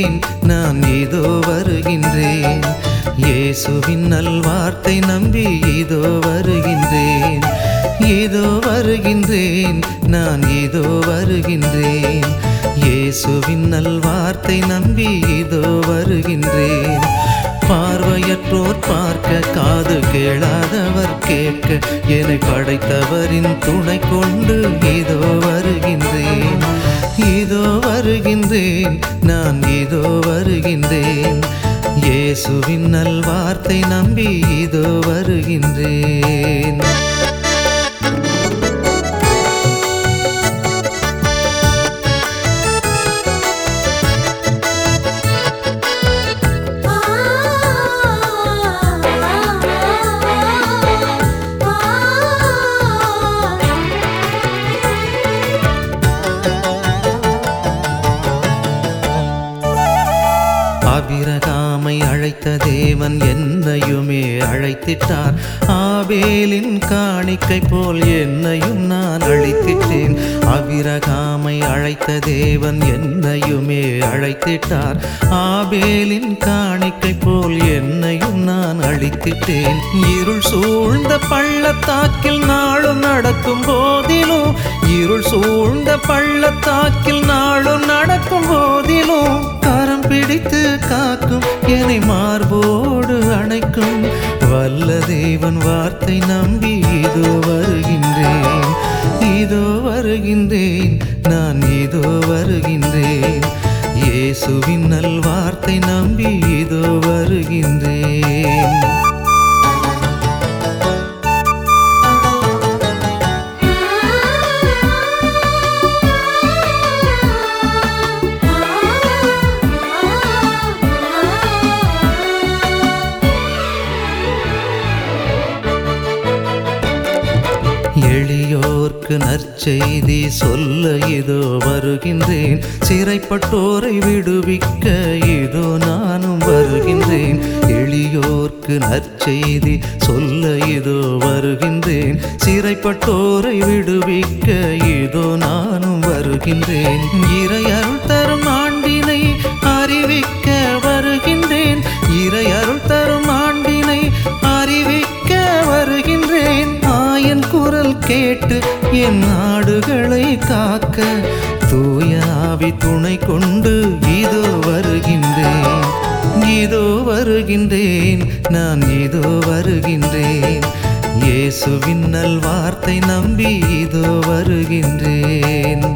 வருகின்றேன் நான் இதோ வருகின்றேன் இயேசுவின் நல்வார்த்தை நம்பி இதோ வருகின்றேன் இதோ வருகின்றேன் நான் இதோ வருகின்றேன் இயேசுவின் நல்வார்த்தை நம்பி இதோ வருகின்றேன் பார்வையற்றோர் பார்க்க காது கேளாதவர் கேட்க என்னை படைத்தவரின் துணை கொண்டு இதோ வருகின்றேன் இதோ வருகின்றேன் நான் இதோ வருகின்றேன் இயேசுவின் நல்வார்த்தை நம்பி இதோ வருகின்றேன் அபிரகாமை அழைத்த தேவன் என்னையுமே அழைத்திட்டார் ஆபேலின் காணிக்கை போல் என்னையும் நான் அழைத்திட்டேன் அபிரகாமை அழைத்த தேவன் என்னையுமே அழைத்திட்டார் ஆபேலின் காணிக்கை போல் என்னையும் நான் அழித்திட்டேன் இருள் சூழ்ந்த பள்ளத்தாக்கில் நாளும் நடக்கும் போதிலும் இருள் சூழ்ந்த பள்ளத்தாக்கில் நாளும் நடக்கும் போதிலும் கரம் பிடித்து காக்கும் என்னை மார்போடு அணைக்கும் வல்ல தேவன் வார்த்தை நம்பி இதோ வருகின்றேன் இதோ வருகின்றேன் நான் இதோ வருகின்றேன் இயேசுவின் நல்வார்த்தை நம்பி இதோ வருகின்றேன் எளியோர்க்கு நற்செய்தி சொல்ல இதோ வருகின்றேன் சிறைப்பட்டோரை விடுவிக்க இதோ நானும் வருகின்றேன் எளியோர்க்கு நற்செய்தி சொல்ல இதோ வருகின்றேன் சிறைப்பட்டோரை விடுவிக்க இதோ நானும் வருகின்றேன் இறையருள் தரும் ஆண்டினை அறிவிக்க வருகின்றேன் இறையருள் தரும் ஆண்டினை அறிவிக்க வருகின்றேன் ஆயன் குரல் கேட்டு என் நாடுகளை காக்க தூய ஆவி துணை கொண்டு இதோ வருகின்றேன் இதோ வருகின்றேன் நான் இதோ வருகின்றேன் இயேசுவின் நல்வார்த்தை நம்பி இதோ வருகின்றேன்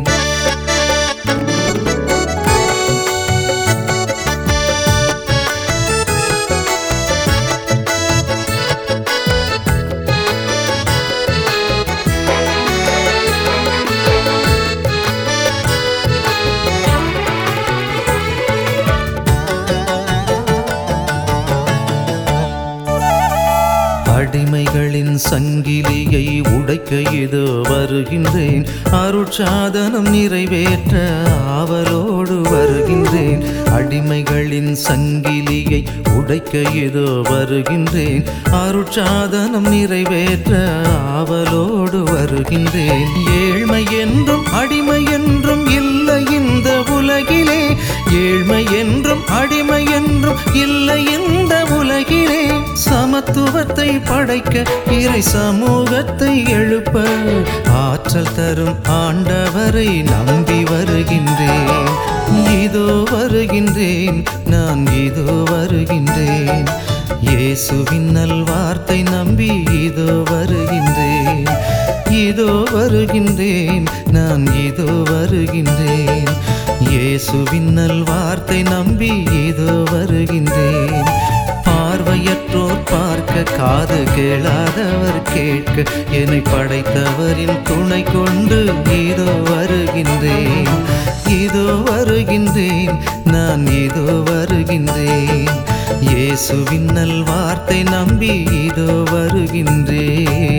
அடிமைகளின் சங்கிலியை உடைக்க இதோ வருகின்றேன் அருட்சாதனம் நிறைவேற்ற ஆவலோடு வருகின்றேன் அடிமைகளின் சங்கிலியை உடைக்க இதோ வருகின்றேன் அருட்சாதனம் நிறைவேற்ற ஆவலோடு வருகின்றேன் ஏழ்மை என்றும் அடிமை என்றும் இல்லை இந்த உலகிலே ஏழ்மை என்றும் அடிமை என்றும் இல்லை இந்த உலகிலே சமத்துவத்தை படைக்க இறை சமூகத்தை எழுப்ப ஆற்றல் தரும் ஆண்டவரை நம்பி வருகின்றேன் இதோ வருகின்றேன் நான் இதோ வருகின்றேன் இயேசுவின் நல்வார்த்தை நம்பி இதோ வருகின்றேன் இதோ வருகின்றேன் நான் இதோ வருகின்றேன் இயேசுவின் நல்வார்த்தை நம்பி இதோ வருகின்றேன் பார்வையற்றோர் பார்க்க காது கேளாதவர் கேட்க என்னை படைத்தவரின் துணை கொண்டு இதோ வருகின்றேன் இதோ வருகின்றேன் நான் இதோ வருகின்றேன் இயேசுவின் நல்வார்த்தை நம்பி இதோ வருகின்றேன்